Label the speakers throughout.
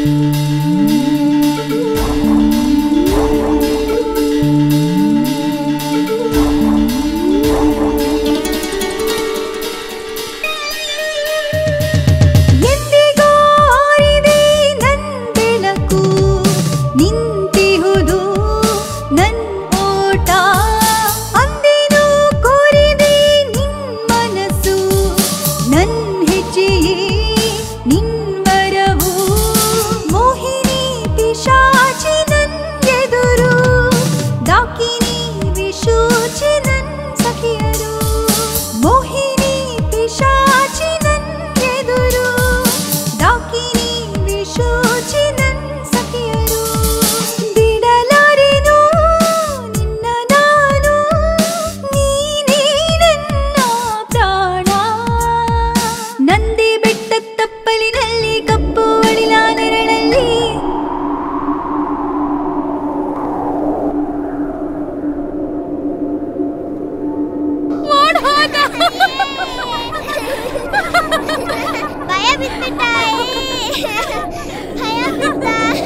Speaker 1: ಎಂದಿಗೋ ಆರಿದೆ ನನ್ ಬೆಳಕು ನಿಂತಿಹುದು ನನ್ ಓಟ ಅಂದಿನೂ ಕೋರಿದೆ ನಿನ್ ಮನಸ್ಸು ನನ್ ಹೆಜ್ಜೆಯೇ ನಿನ್ ವರವು ಮೋಹಿನಿ ಪಿಶಾಚಿ ನನ್ ಎದುರು ಡಾಕಿನಿ ವಿಶೂಚಿ ನನ್ ಸಖಿಯರು ಮೋಹಿನಿ ಪಿಶಾಚಿ ನನ್ ಎದುರು ಡಾಕಿನಿ ವಿಶೂಚಿ ನನ್ ಸಖಿಯರು ಬಿಡಲಾರೆನು ನಿನ್ನ ನಾನು ನೀನೇ ನನ್ನ ಪ್ರಾಣ ನಂದಿ ಬೆಟ್ಟ ತಪ್ಪಲಿನಲ್ಲಿ ಕಪ್ಪು ಅಳಿಲ ನೆರಳಲ್ಲಿ
Speaker 2: ಭಯ ಬಿಟ್ಬಿಟ್ಟ ಭಯ ಬಿಟ್ಟ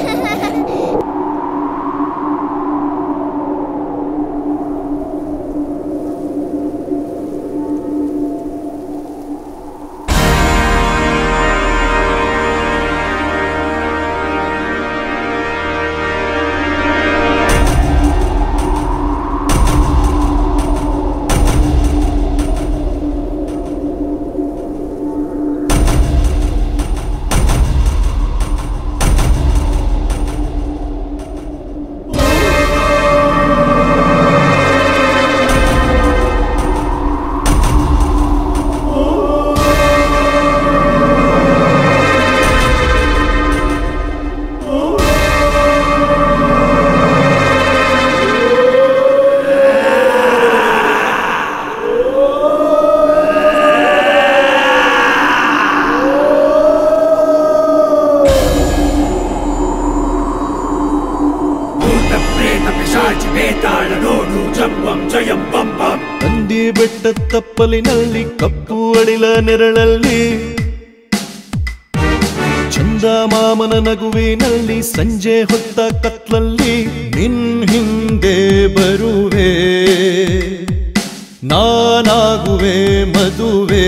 Speaker 3: ಭೂತ ಪ್ರೇತ ಪಿಶಾಚಿ ಬೇತಾಳ ನೋಡು ಜಂಬಂ ಜಯಂ ಬಂ ಬಂ
Speaker 4: ನಂದಿ ಬೆಟ್ಟ ತಪ್ಪಲಿನಲ್ಲಿ ಕಪ್ಪು ಅಳಿಲ ನೆರಳಲ್ಲಿ ಚಂದ ಮಾಮನ ನಗುವಿನಲ್ಲಿ ಸಂಜೆ ಹೊತ್ತ ಕತ್ಲಲ್ಲಿ ನಿನ್ ಹಿಂದೆ ಬರುವೆ ನಾನಾಗುವೆ ಮದುವೆ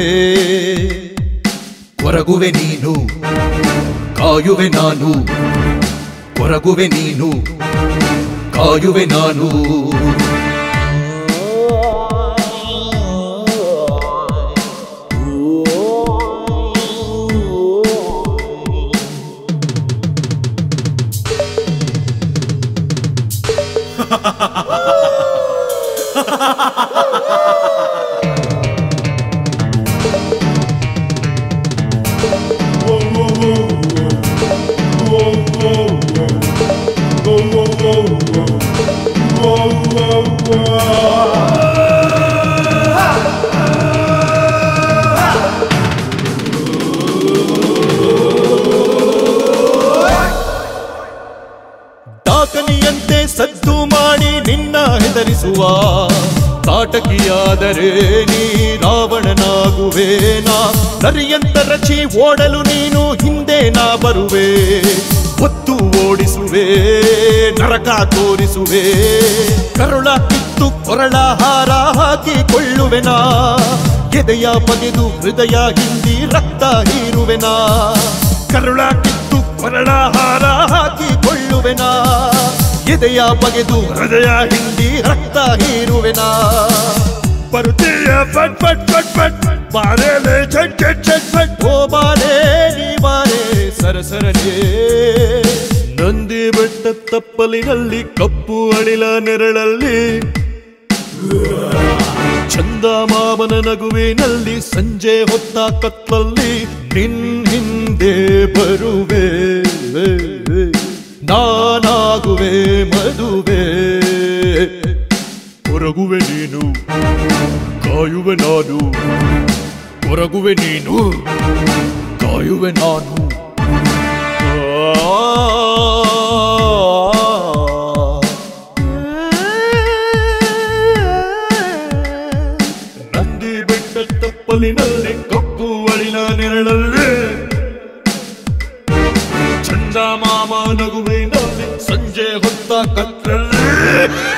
Speaker 3: ಕೊರಗುವೆ ನೀನು ಕಾಯುವೆ ನಾನು ಕೊರಗುವೆ ನೀನು ಕಾಯುವೆ ನಾನು
Speaker 4: ದಾಖಲಿಯಂತೆ ಸದ್ದು ಮಾಡಿ ನಿನ್ನ ಹೆದರಿಸುವ ತಾಟಕಿಯಾದರೆ ನೀ ರಾವಣನಾಗುವೇನಾ ನರಿಯಂತ ರಚಿ ಓಡಲು ನೀನು ಹಿಂದೆ ನಾ ಬರುವೆ ಒತ್ತು ಓಡಿಸುವೆ ನರಕ ತೋರಿಸುವೆ ಕರುಳ ಕಿತ್ತು ಕೊರಳ ಹಾರ ಹಾಕಿಕೊಳ್ಳುವೆನಾ ಎದೆಯ ಬಗೆದು ಹೃದಯ ಹಿಂದಿ ರಕ್ತ ಹೀರುವೆನಾ ಕರುಳ ಕಿತ್ತು ಕೊರಳ ಹಾರ ಹಾಕಿಕೊಳ್ಳುವೆನಾ ಎದೆಯ ಬಗೆದು ಹೃದಯ ಹಿಂದಿ ರಕ್ತ ಹೀರುವೆನಾ ಬರುತ್ತೀಯ ಪಟ್ ಪಟ್ ಪಟ್ ಪಟ್ ಬಾರೇಲೆ ಛಟ್ ಛಟ್ ಛಟ್ ಫಟ್ ಓ ಬಾರೇ ನೀ ಬಾರೇ ಸರಸರನೆ ನಂದಿ ಬೆಟ್ಟ ತಪ್ಪಲಿನಲ್ಲಿ ಕಪ್ಪು ಅಳಿಲ ನೆರಳಲ್ಲಿ ಚಂದ ಮಾಮನ ನಗುವಿನಲ್ಲಿ ಸಂಜೆ ಹೊತ್ತ ಕತ್ತಲಲ್ಲಿ ನಿನ್ ಹಿಂದೆ ಬರುವೆ ನಾನಾಗುವೆ ಮದುವೆ ಹೊರಗುವೆ ನೀನು ಕಾಯುವೆ ನಾನು ಹೊರಗುವೆ ನೀನು ಕಾಯುವೆ ನಾನು ನಂದಿ ಬೆಟ್ಟ ತಪ್ಪಲಿನಲ್ಲಿ ಕಪ್ಪು ಅಳಿಲ ನೆರಳಲ್ಲಿ ಚಂದ ಚಂದ ಮಾಮ ನಗುವಿನಲ್ಲಿ ಸಂಜೆ ಹೊತ್ತ ಕತ್ತಲೆ